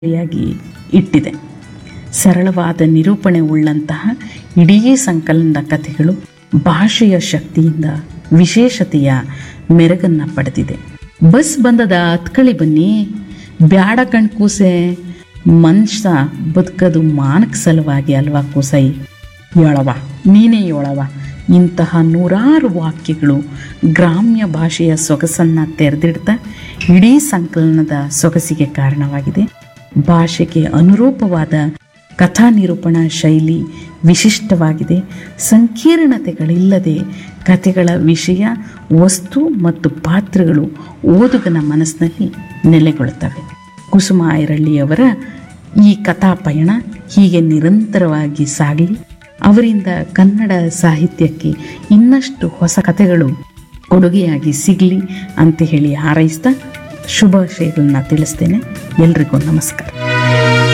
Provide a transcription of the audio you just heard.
ಯಾಗಿ ಇಟ್ಟಿದೆ ಸರಳವಾದ ನಿರೂಪಣೆ ಉಳ್ಳಂತಹ ಇಡೀ ಸಂಕಲನದ ಕಥೆಗಳು ಭಾಷೆಯ ಶಕ್ತಿಯಿಂದ ವಿಶೇಷತೆಯ ಮೆರಗನ್ನು ಪಡೆದಿದೆ ಬಸ್ ಬಂದದ ಹತ್ಕಳಿ ಬನ್ನಿ ಬ್ಯಾಡ ಕಣ್ ಕೂಸೆ ಮನುಷ್ಯ ಬದುಕದು ಮಾನಕ ಸಲುವಾಗಿ ಅಲ್ವಾ ಕೂಸೈ ಯೋಳವ ನೀನೇ ಯೋಳವ ಇಂತಹ ನೂರಾರು ವಾಕ್ಯಗಳು ಗ್ರಾಮ್ಯ ಭಾಷೆಯ ಸೊಗಸನ್ನು ತೆರೆದಿಡ್ತಾ ಇಡೀ ಸಂಕಲನದ ಸೊಗಸಿಗೆ ಕಾರಣವಾಗಿದೆ ಭಾಷೆಗೆ ಅನುರೂಪವಾದ ಕಥಾ ನಿರೂಪಣಾ ಶೈಲಿ ವಿಶಿಷ್ಟವಾಗಿದೆ ಸಂಕೀರ್ಣತೆಗಳಿಲ್ಲದೆ ಕಥೆಗಳ ವಿಷಯ ವಸ್ತು ಮತ್ತು ಪಾತ್ರಗಳು ಓದುಗನ ಮನಸ್ಸಿನಲ್ಲಿ ನೆಲೆಗೊಳ್ಳುತ್ತವೆ ಕುಸುಮ ಐರಳ್ಳಿಯವರ ಈ ಕಥಾ ಪಯಣ ಹೀಗೆ ನಿರಂತರವಾಗಿ ಸಾಗಲಿ ಅವರಿಂದ ಕನ್ನಡ ಸಾಹಿತ್ಯಕ್ಕೆ ಇನ್ನಷ್ಟು ಹೊಸ ಕಥೆಗಳು ಕೊಡುಗೆಯಾಗಿ ಸಿಗಲಿ ಅಂತ ಹೇಳಿ ಹಾರೈಸ್ತಾ ಶುಭಾಶಯಗಳನ್ನ ತಿಳಿಸ್ತೇನೆ ಎಲ್ರಿಗೂ ನಮಸ್ಕಾರ